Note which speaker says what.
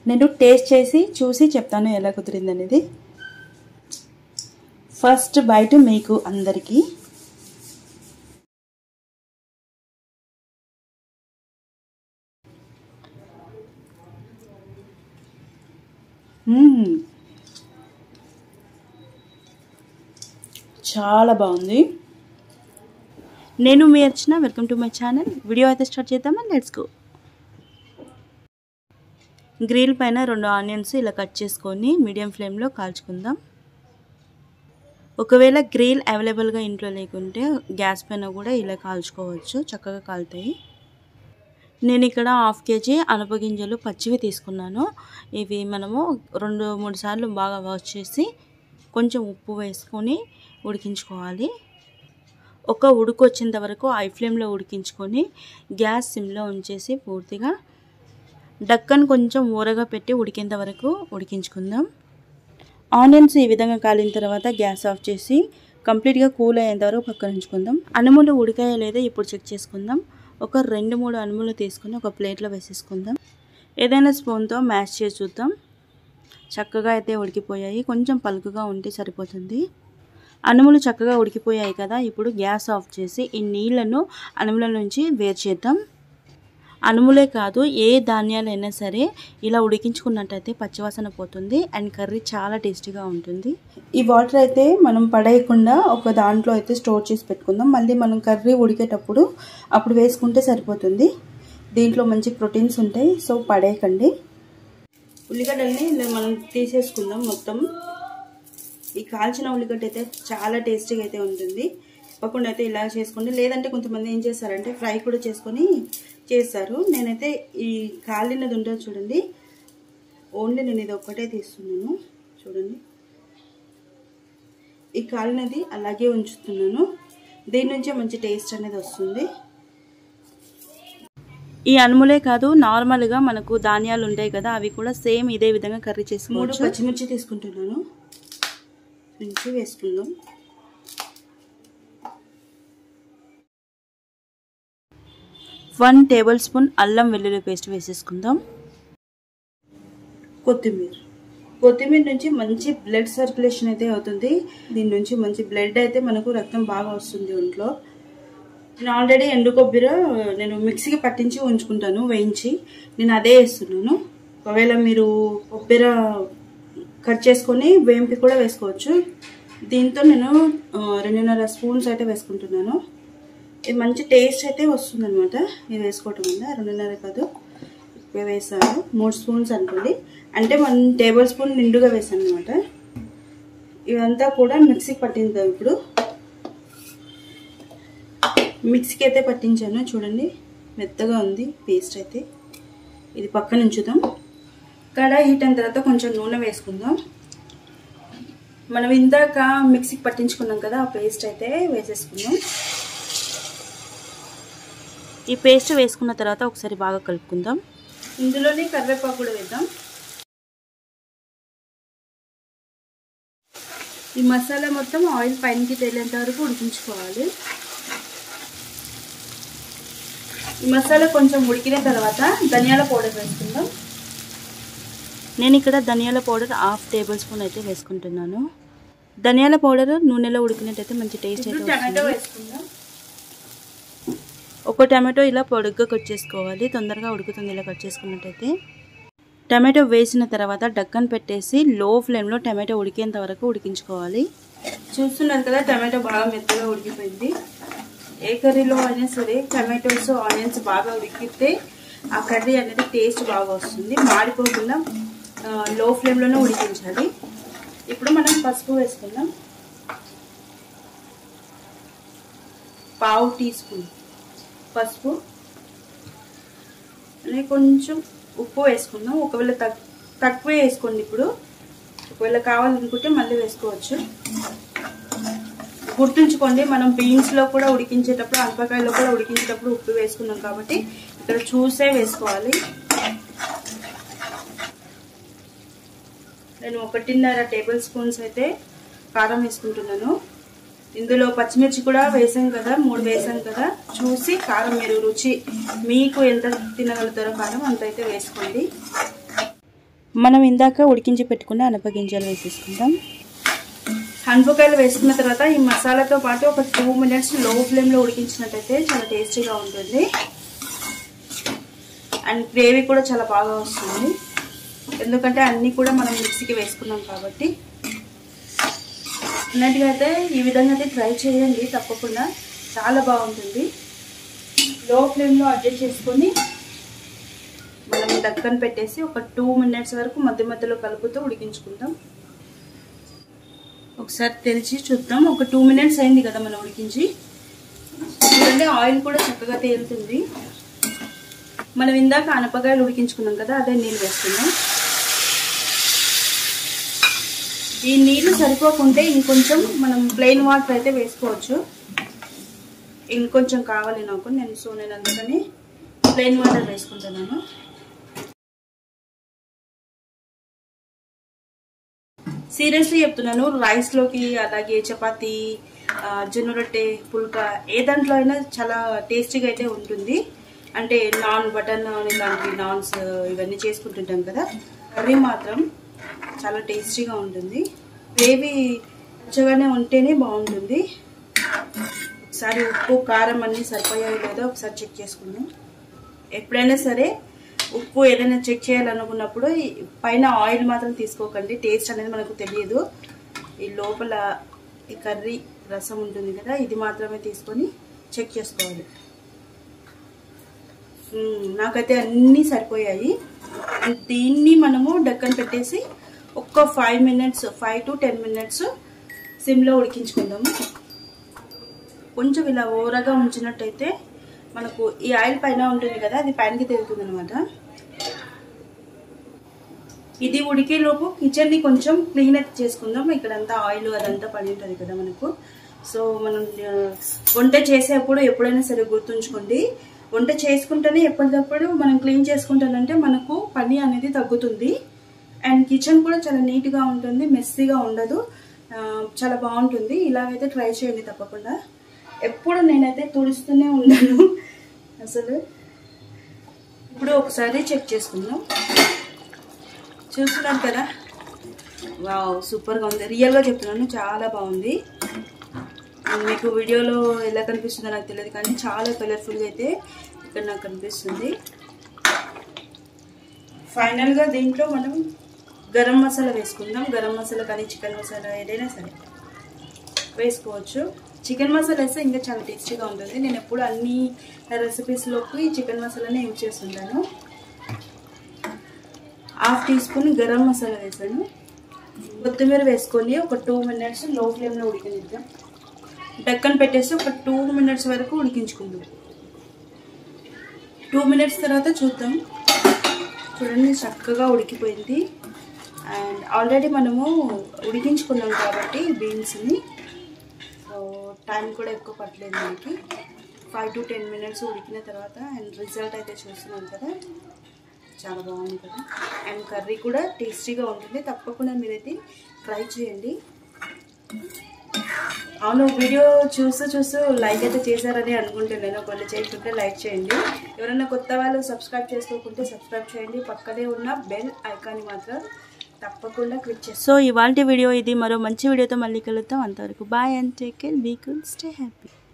Speaker 1: నేను టేస్ట్ చేసి చూసి చెప్తాను ఎలా కుదిరింది అనేది ఫస్ట్ బయట మీకు అందరికీ మ్మ్. చాలా బాగుంది నేను మీ వచ్చిన welcome to my channel video అయితే స్టార్ట్ చేద్దామా లెట్స్ గో గ్రిల్ పైన రెండు ఆనియన్స్ ఇలా కట్ చేసుకొని మీడియం ఫ్లేమ్లో కాల్చుకుందాం ఒకవేళ గ్రిల్ అవైలబుల్గా ఇంట్లో లేకుంటే గ్యాస్ పైన కూడా ఇలా కాల్చుకోవచ్చు చక్కగా కాలుతాయి నేను ఇక్కడ హాఫ్ కేజీ అనపగింజలు పచ్చివి తీసుకున్నాను ఇవి మనము రెండు మూడు సార్లు బాగా వాష్ చేసి కొంచెం ఉప్పు వేసుకొని ఉడికించుకోవాలి ఒక ఉడుకు వచ్చేంత వరకు ఐ ఫ్లేమ్లో ఉడికించుకొని గ్యాస్ సిమ్లో ఉంచేసి పూర్తిగా డక్కన్ కొంచెం ఊరగా పెట్టి ఉడికేంత వరకు ఉడికించుకుందాం ఆనియన్స్ ఈ విధంగా కాలిన తర్వాత గ్యాస్ ఆఫ్ చేసి కంప్లీట్గా కూల్ అయ్యేంత వరకు పక్కన ఉంచుకుందాం అనుములు ఉడికాయో లేదో ఇప్పుడు చెక్ చేసుకుందాం ఒక రెండు మూడు అనుములు తీసుకొని ఒక ప్లేట్లో వేసేసుకుందాం ఏదైనా స్పూన్తో మ్యాష్ చేసి చూద్దాం చక్కగా అయితే ఉడికిపోయాయి కొంచెం పలుకుగా ఉంటే సరిపోతుంది అనుములు చక్కగా ఉడికిపోయాయి కదా ఇప్పుడు గ్యాస్ ఆఫ్ చేసి ఈ నీళ్లను అనుముల నుంచి వేరు చేద్దాం అనుములే కాదు ఏ ధాన్యాలైనా సరే ఇలా ఉడికించుకున్నట్టయితే పచ్చివాసన పోతుంది అండ్ కర్రీ చాలా టేస్టీగా ఉంటుంది ఈ వాటర్ అయితే మనం పడేయకుండా ఒక దాంట్లో అయితే స్టోర్ చేసి పెట్టుకుందాం మళ్ళీ మనం కర్రీ ఉడికేటప్పుడు అప్పుడు వేసుకుంటే సరిపోతుంది దీంట్లో మంచి ప్రోటీన్స్ ఉంటాయి సో పడేయకండి ఉల్లిగడ్డల్ని ఇలా మనం తీసేసుకుందాం మొత్తం ఈ కాల్చిన ఉల్లిగడ్డ అయితే చాలా టేస్టీగా అయితే ఉంటుంది తప్పకుండా అయితే ఇలా చేసుకోండి లేదంటే కొంతమంది ఏం చేస్తారంటే ఫ్రై కూడా చేసుకొని చేస్తారు నేనైతే ఈ కాలినది ఉంటుంది చూడండి ఓన్లీ నేను ఇది ఒక్కటే తీస్తున్నాను చూడండి ఈ కాలినది అలాగే ఉంచుతున్నాను దీని నుంచే మంచి టేస్ట్ అనేది వస్తుంది ఈ అనుములే కాదు నార్మల్గా మనకు ధాన్యాలు ఉంటాయి కదా అవి కూడా సేమ్ ఇదే విధంగా కర్రీ చేసుకోవచ్చు పచ్చిమిర్చి తీసుకుంటున్నాను నుంచి వేసుకుందాం వన్ టేబుల్ స్పూన్ అల్లం వెల్లుల్లి పేస్ట్ వేసేసుకుందాం కొత్తిమీర కొత్తిమీర నుంచి మంచి బ్లడ్ సర్క్యులేషన్ అయితే అవుతుంది దీని నుంచి మంచి బ్లడ్ అయితే మనకు రక్తం బాగా వస్తుంది ఒంట్లో నేను ఆల్రెడీ ఎండు కొబ్బరి నేను మిక్సీకి పట్టించి ఉంచుకుంటాను వేయించి నేను అదే వేస్తున్నాను ఒకవేళ మీరు కొబ్బరి కట్ చేసుకొని వేంపి కూడా వేసుకోవచ్చు దీంతో నేను రెండున్నర స్పూన్స్ అయితే వేసుకుంటున్నాను ఇది మంచి టేస్ట్ అయితే వస్తుంది అనమాట ఇది వేసుకోవటం వల్ల రెండున్నర కాదు ఎక్కువ వేసాను మూడు స్పూన్స్ అనుకోండి అంటే వన్ టేబుల్ స్పూన్ నిండుగా వేసాను అనమాట ఇదంతా కూడా మిక్సీకి పట్టింది ఇప్పుడు మిక్సీకి అయితే పట్టించాను చూడండి మెత్తగా ఉంది పేస్ట్ అయితే ఇది పక్కన ఉంచుదాం కడాయి హీట్ అయిన తర్వాత కొంచెం నూనె వేసుకుందాం మనం ఇందాక మిక్సీకి పట్టించుకున్నాం కదా ఆ పేస్ట్ అయితే వేసేసుకుందాం ఈ పేస్ట్ వేసుకున్న తర్వాత ఒకసారి బాగా కలుపుకుందాం ఇందులోనే కరివేపాకు కూడా వేద్దాం ఈ మసాలా మొత్తం ఆయిల్ పైనకి తేలేంత వరకు ఉడికించుకోవాలి ఈ మసాలా కొంచెం ఉడికిన తర్వాత ధనియాల పౌడర్ వేసుకుందాం నేను ఇక్కడ ధనియాల పౌడర్ హాఫ్ టేబుల్ స్పూన్ అయితే వేసుకుంటున్నాను ధనియాల పౌడర్ నూనెలో ఉడికినట్టయితే మంచి టేస్ట్ అయితే టమాటో వేసుకుందాం ఒక టమాటో ఇలా పొడుగ్గా కట్ చేసుకోవాలి తొందరగా ఉడుకుతుంది ఇలా కట్ చేసుకున్నట్టయితే టమాటో వేసిన తర్వాత డక్కన్ పెట్టేసి లో ఫ్లేమ్లో టమాటో ఉడికేంత వరకు ఉడికించుకోవాలి చూస్తున్నారు కదా టమాటో బాగా మెత్తగా ఉడికిపోయింది ఏ కర్రీలో అయినా సరే టమాటోస్ ఆనియన్స్ బాగా ఉడికితే ఆ కర్రీ అనేది టేస్ట్ బాగా వస్తుంది మాడిపోకుండా లో ఫ్లేమ్లోనే ఉడికించాలి ఇప్పుడు మనం పసుపు వేసుకుందాం పావు టీ స్పూన్ పసుపు అలాగే కొంచెం ఉప్పు వేసుకుందాం ఒకవేళ తక్ తక్కువే వేసుకోండి ఇప్పుడు ఒకవేళ కావాలనుకుంటే మళ్ళీ వేసుకోవచ్చు గుర్తుంచుకోండి మనం బీన్స్లో కూడా ఉడికించేటప్పుడు అనపకాయలో కూడా ఉడికించేటప్పుడు ఉప్పు వేసుకున్నాం కాబట్టి ఇక్కడ చూసే వేసుకోవాలి నేను ఒకటిన్నర టేబుల్ స్పూన్స్ అయితే కారం వేసుకుంటున్నాను ఇందులో పచ్చిమిర్చి కూడా వేసాం కదా మూడు వేసాం కదా చూసి కారం మీరు రుచి మీకు ఎంత తినగలుగుతారో కారం అంత అయితే వేసుకోండి మనం ఇందాక ఉడికించి పెట్టుకున్న అనపగింజలు వేసేసుకుందాం అనపకాయలు వేసుకున్న తర్వాత ఈ మసాలాతో పాటు ఒక టూ మినిట్స్ లో ఫ్లేమ్లో ఉడికించినట్టయితే చాలా టేస్టీగా ఉంటుంది అండ్ గ్రేవీ కూడా చాలా బాగా వస్తుంది ఎందుకంటే అన్నీ కూడా మనం మిక్సీకి వేసుకున్నాం కాబట్టి అన్నట్టుగా అయితే ఈ విధంగా అయితే ట్రై చేయండి తప్పకుండా చాలా బాగుంటుంది లో ఫ్లేమ్లో అడ్జస్ట్ చేసుకొని మనం దక్కన పెట్టేసి ఒక టూ మినిట్స్ వరకు మధ్య మధ్యలో కలుపుతూ ఉడికించుకుందాం ఒకసారి తెరిచి చూద్దాం ఒక టూ మినిట్స్ అయింది కదా మనం ఉడికించి చూడండి ఆయిల్ కూడా చక్కగా తేలుతుంది మనం ఇందాక అనపకాయలు ఉడికించుకున్నాం కదా అదే నీళ్ళు వేస్తున్నాం ఈ నీళ్ళు సరిపోకుంటే ఇంకొంచెం మనం ప్లెయిన్ వాటర్ అయితే వేసుకోవచ్చు ఇంకొంచెం కావాలి నాకు నేను సో నేను అందుకని ప్లెయిన్ వాటర్ వేసుకుంటున్నాను సీరియస్లీ చెప్తున్నాను రైస్లోకి అలాగే చపాతి జొన్న రొట్టె పుల్కా ఏ దాంట్లో అయినా చాలా టేస్టీగా అయితే ఉంటుంది అంటే నాన్ బటర్ నాన్ ఇలాంటి నాన్స్ ఇవన్నీ చేసుకుంటుంటాం కదా కర్రీ మాత్రం చాలా టేస్టీగా ఉంటుంది గ్రేవీ మంచిగానే ఉంటేనే బాగుంటుంది ఒకసారి ఉప్పు కారం అన్నీ సరిపోయాయో లేదో ఒకసారి చెక్ చేసుకుందాం ఎప్పుడైనా సరే ఉప్పు ఏదైనా చెక్ చేయాలనుకున్నప్పుడు పైన ఆయిల్ మాత్రం తీసుకోకండి టేస్ట్ అనేది మనకు తెలియదు ఈ లోపల ఈ కర్రీ రసం ఉంటుంది కదా ఇది మాత్రమే తీసుకొని చెక్ చేసుకోవాలి నాకైతే అన్నీ సరిపోయాయి దీన్ని మనము డక్కన పెట్టేసి ఒక్క five minutes five to ten minutes సిమ్లో ఉడికించుకుందాము కొంచెం ఇలా ఓరగా ఉంచినట్టయితే మనకు ఈ ఆయిల్ పైన ఉంటుంది కదా అది పైనకి తెలుతుంది అనమాట ఇది ఉడికేలోపు కిచెన్ని కొంచెం క్లీన్ అయితే చేసుకుందాం ఇక్కడంతా ఆయిల్ అదంతా పడి ఉంటుంది కదా మనకు సో మనం వంట చేసేప్పుడు ఎప్పుడైనా సరే గుర్తుంచుకోండి వంట చేసుకుంటేనే ఎప్పటికప్పుడు మనం క్లీన్ చేసుకుంటానంటే మనకు పని అనేది తగ్గుతుంది అండ్ కిచెన్ కూడా చాలా నీట్గా ఉంటుంది మెస్సీగా ఉండదు చాలా బాగుంటుంది ఇలాగైతే ట్రై చేయండి తప్పకుండా ఎప్పుడు నేనైతే తుడుస్తూనే ఉన్నాను అసలు ఇప్పుడు ఒకసారి చెక్ చేసుకుందాం చూస్తున్నారు కదా వావ్ సూపర్గా ఉంది రియల్గా చెప్తున్నాను చాలా బాగుంది మీకు వీడియోలో ఎలా కనిపిస్తుందో నాకు తెలియదు కానీ చాలా కలర్ఫుల్గా అయితే ఇక్కడ నాకు కనిపిస్తుంది ఫైనల్గా దీంట్లో మనం గరం మసాలా వేసుకుందాం గరం మసాలా కానీ చికెన్ మసాలా ఏదైనా సరే వేసుకోవచ్చు చికెన్ మసాలా వేస్తే ఇంకా చాలా టేస్టీగా ఉంటుంది నేను ఎప్పుడు అన్ని రెసిపీస్లోకి చికెన్ మసాలానే యూజ్ చేస్తుంటాను half teaspoon garam masala వేసాను కొత్తిమీర వేసుకొని ఒక టూ మినిట్స్ లో ఫ్లేమ్లో ఉడికినిద్దాం డక్కన పెట్టేసి ఒక టూ మినిట్స్ వరకు ఉడికించుకుందాం టూ మినిట్స్ తర్వాత చూద్దాం చూడండి చక్కగా ఉడికిపోయింది అండ్ ఆల్రెడీ మనము ఉడికించుకున్నాం కాబట్టి బీన్స్ని సో టైం కూడా ఎక్కువ పట్టలేదు మనకి ఫైవ్ టు టెన్ మినిట్స్ ఉడికిన తర్వాత అండ్ రిజల్ట్ అయితే చూస్తున్నాం కదా చాలా బాగుంది కదా అండ్ కర్రీ కూడా టేస్టీగా ఉంటుంది తప్పకుండా మీరైతే ట్రై చేయండి అవును వీడియో చూస్తూ చూస్తూ లైక్ అయితే చేశారని అనుకుంటున్నాను ఒకవేళ చేయకుంటే లైక్ చేయండి ఎవరైనా కొత్త వాళ్ళు సబ్స్క్రైబ్ చేసుకోకుంటే సబ్స్క్రైబ్ చేయండి పక్కనే ఉన్న బెల్ ఐకాన్ని మాత్రం తప్పకుండా క్లిక్ చేసి సో ఇవాళ వీడియో ఇది మరో మంచి వీడియోతో మళ్ళీ కలుద్దాం అంతవరకు bye and take care be cool stay happy